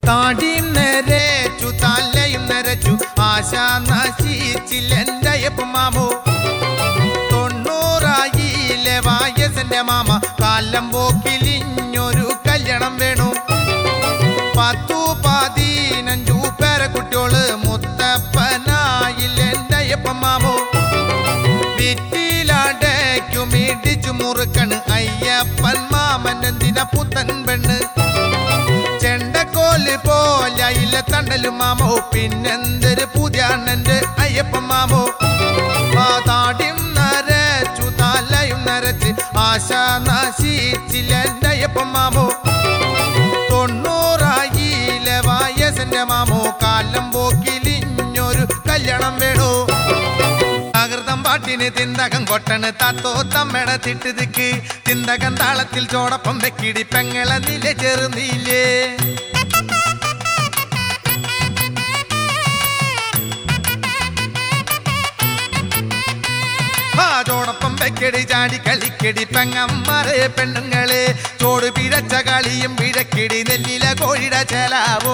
താടിയും നരച്ചു തലയും നരച്ചു ആശ നശിച്ചില്ലെന്റെ മാമോ തൊണ്ണൂറായിലെ വയസ്സിന്റെ മാമ കാലം പോക്കിലിഞ്ഞൊരു കല്യാണം വേണു പത്തു പതിനഞ്ചു പേരെ കുട്ടിയോള് മുത്തപ്പനായില്ലെന്റെ മാമോ വിറ്റിലാടയ്ക്കും ഇടിച്ചു മുറുക്കണ് അയ്യപ്പൻ മാമൻ എന്തിന പുത്തൻ പെണ്ണ് ചെണ്ടക്കോല് പോലയില്ല തണ്ടലും മാമോ പിന്നെന്തൊരു പുതിയാണെന്റെ അയ്യപ്പൻ മാമോ ആ താടിയും നരച്ചു തലയും നരച്ച് ആശ നശിച്ചില്ല എന്റെ അയ്യപ്പൻ മാമോ തൊണ്ണൂറായിലെ വയസ്സിന്റെ മാമോ കാലം പോക്കിലിഞ്ഞൊരു കല്യാണം വേണോ ആകൃതം പാട്ടിന് തിന്തകം കൊട്ടണ് താത്തോ തമ്മട തിട്ടുതിക്ക് തിന്തകം താളത്തിൽ ചോടപ്പം വെക്കിടി പെങ്ങളെ നില ചെറുനീലേ ആ ചോടൊപ്പം വെക്കടി ചാടി കളിക്കടി പെങ്ങന്മാരെ പെണ്ണുങ്ങളെ ചോട് പിഴച്ച കളിയും പിഴക്കിടി നെല്ലില കോഴിട ചെലാവോ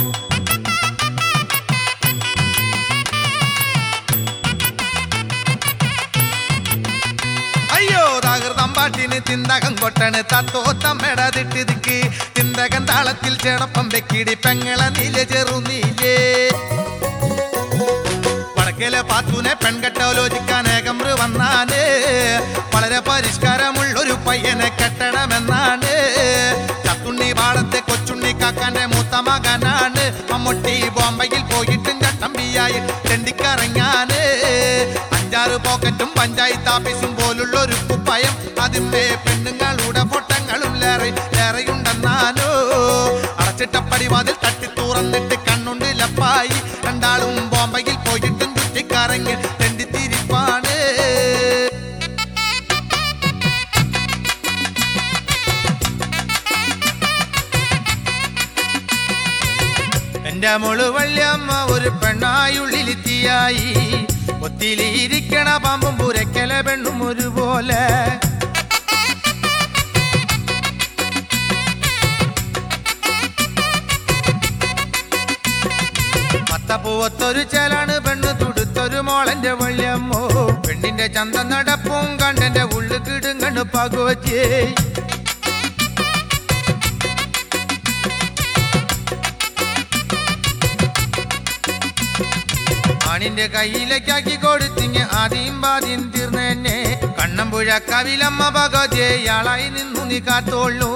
അയ്യോ തകൃതം പാട്ടിന് തിന്തകം കൊട്ടണ് തത്തോ തമ്മട തിട്ടിതിക്ക് തിന്തകം താളത്തിൽ ചേടപ്പം വെക്കിടി പെങ്ങളെ നീല ചെറുനീലേ വടക്കേലെ പാത്തൂനെ പെൺകെട്ടോലോചിക്കാൻ ഏകമ്ര വന്നാണ് വളരെ പരിഷ്കാരമുള്ളൊരു പയ്യനെ കെട്ടണമെന്നാണ് ചത്തുണ്ണി പാടത്തെ കൊച്ചുണ്ണി കാക്കാന്റെ മൂത്ത മകനാണ് മമ്മൂട്ടി ബോംബെയിൽ പോയിട്ടും ചട്ടമ്പിയായി ചെണ്ടിക്കറങ്ങാന് അഞ്ചാറ് പോക്കറ്റും പഞ്ചായത്ത് ഓഫീസും പോലുള്ളൊരു കുപ്പയം അതിന്റെ പെണ്ണുങ്ങളുടെ ഫോട്ടങ്ങളും ലേറെ ലേറെയുണ്ടെന്നാനോ അടച്ചിട്ടപ്പടി വാതിൽ തട്ടി തുറന്നിട്ട് കണ്ണുണ്ട് ലപ്പായി രണ്ടാളും ബോംബെയിൽ പോയിട്ടും ചുറ്റിക്കറങ്ങി തെണ്ടിത്തിരിപ്പാണ് എന്റെ മോള് വല്യമ്മ ഒരു പെണ്ണായുള്ളിലെത്തിയായി ഒത്തിലിരിക്കണ പാമ്പും പുരക്കല പെണ്ണും ഒരുപോലെ മത്തപ്പൂവത്തൊരു ചേലാണ് പെണ്ണ് തുടുത്തൊരു മോളന്റെ വള്ളിയമ്മോ പെണ്ണിന്റെ ചന്ത നടപ്പും കണ്ടെന്റെ ഉള്ളു കിടുങ്ങണ് പകോച്ചേ ആണിന്റെ കയ്യിലേക്കാക്കി കൊടുത്തിങ് ആദ്യം പാദ്യം തീർന്നെന്നെ കണ്ണമ്പുഴ കവിലമ്മ ഭഗവതിയാളായി നിന്നു നീ കാത്തോളൂ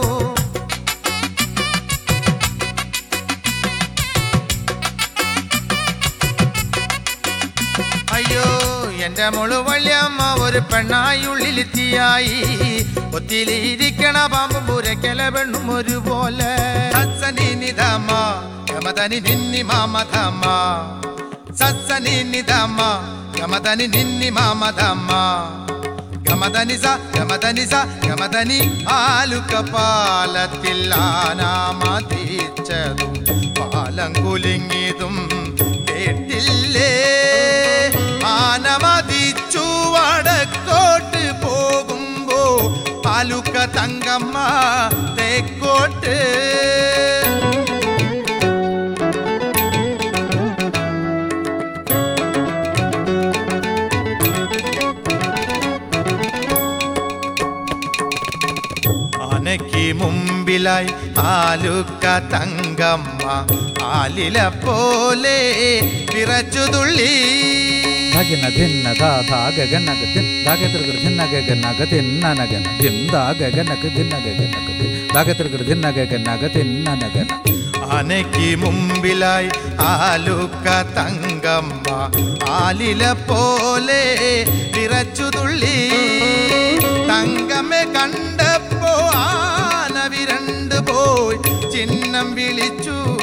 അയ്യോ എന്റെ മോള് വള്ളിയമ്മ ഒരു പെണ്ണായി ഉള്ളിലെത്തിയായി ഒത്തിലിരിക്കണ പാമ്പും പുരക്കല പെണ്ണും ഒരുപോലെ സത്സനി നിധമ യമതനി നിന്നി മാമധമ സത്സനി നിധമ യമതനി നിന്നി മാമധമ ഗമതനി സ ഗമതനി സ ഗമതനി ആലുക്ക പാലത്തിൽ ആനാമതിച്ചതും പാലം കുലുങ്ങിയതും കേട്ടില്ലേ ആനമതിച്ചു വടക്കോട്ട് പോകുമ്പോ പാലുക്ക തങ്കമ്മ തെക്കോട്ട് ആനയ്ക്ക് മുമ്പിലായി ആലുക്ക തങ്കമ്മ ആലില പോലെ വിറച്ചു തുള്ളി ധഗന ധിന്ന ധാ ധാ ഗഗനക ധിൻ ധാഗത്ര ധിന്ന ഗഗനക ധിന്നനഗന ധിം ധാ ഗഗനക ധിന്ന ഗഗനക ധിൻ ധാഗത്ര ധിന്ന ഗഗനക ധിന്നനഗന ആനയ്ക്ക് മുമ്പിലായി ആലുക്ക തങ്കമ്മ ആലില പോലെ വിറച്ചു തുള്ളി തങ്കമ്മെ കണ്ടപ്പോ ആന വിരണ്ടു പോയി ചിഹ്നം വിളിച്ചു